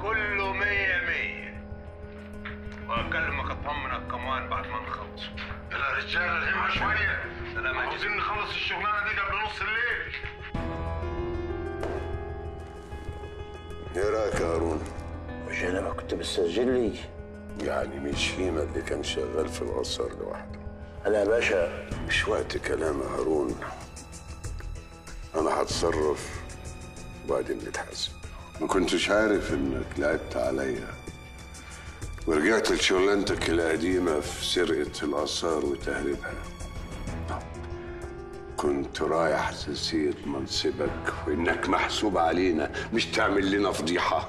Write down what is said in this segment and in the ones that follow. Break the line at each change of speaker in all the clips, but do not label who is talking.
كله مية مية وأكلمك أطمنك كمان بعد ما نخلص
يلا يا رجاله الهمه شويه
سلام عليكم.
عاوزين نخلص الشغلانه دي قبل نص الليل
ايه رايك يا هارون؟
مش انا ما كنت بتسجل لي
يعني مش هيما اللي كان شغال في الآثار لوحده
انا يا باشا
مش وقت كلام يا هارون أنا هتصرف وبعدين نتحاسب ما كنتش عارف إنك لعبت عليا ورجعت لشغلانتك القديمة في سرقة الآثار وتهريبها كنت رايح حساسية منصبك وإنك محسوب علينا مش تعمل لنا فضيحة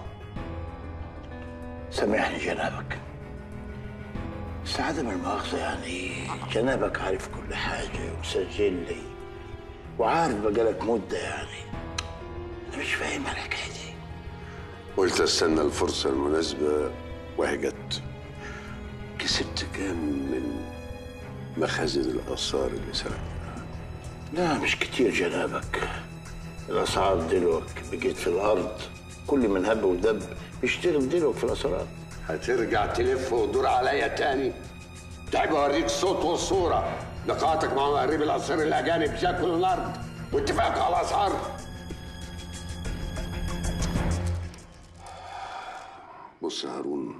سامحني جنابك بس عدم المؤاخذة يعني جنابك عارف كل حاجة ومسجل لي وعارف بقالك مدة يعني أنا مش فاهم الحكاية دي
قلت استنى الفرصة المناسبة وهي جت كسبت كام من مخازن الآثار اللي سرقتها
لا مش كتير جنابك الأسعار دلوك بقيت في الأرض كل من هب ودب بيشتغل دلوك في الأسرار
هترجع تلف وتدور عليا تاني تحب اوريك الصوت والصورة لقاءاتك مع مهرب الآثار الأجانب شكل الأرض واتفاق على الأسعار بص يا هارون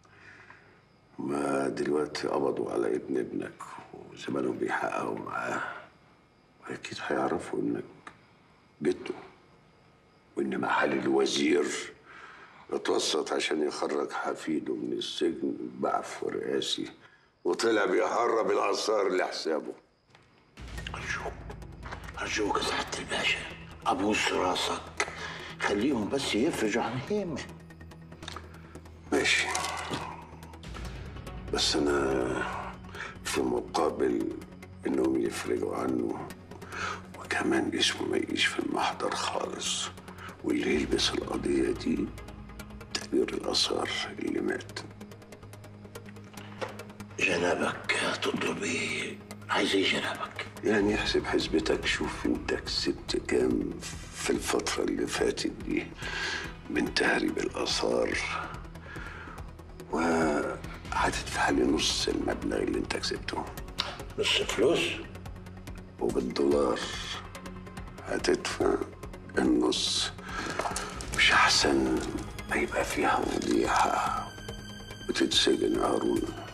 ما دلوقتي قبضوا على ابن ابنك وزمانهم بيحققوا معاه واكيد هيعرفوا انك جده وان محل الوزير اتوسط عشان يخرج حفيده من السجن بعفو رئاسي وطلع بيهرب الاثار لحسابه
أرجوك أرجوك يا سعادة الباشا أبوس راسك خليهم بس يفرجوا عن هيمة
ماشي بس انا في مقابل انهم يفرجوا عنه وكمان اسمه ما يجيش في المحضر خالص واللي يلبس القضية دي تغيير الآثار اللي مات
جنابك تطلب ايه؟ عايز ايه جنابك؟
يعني احسب حسبتك شوف انت كسبت كام في الفترة اللي فاتت دي من تهريب الآثار وهتدفع لي نص المبلغ اللي انت كسبته
نص فلوس؟
وبالدولار هتدفع النص مش أحسن ما يبقى فيها فضيحة وتتسجن يا هارون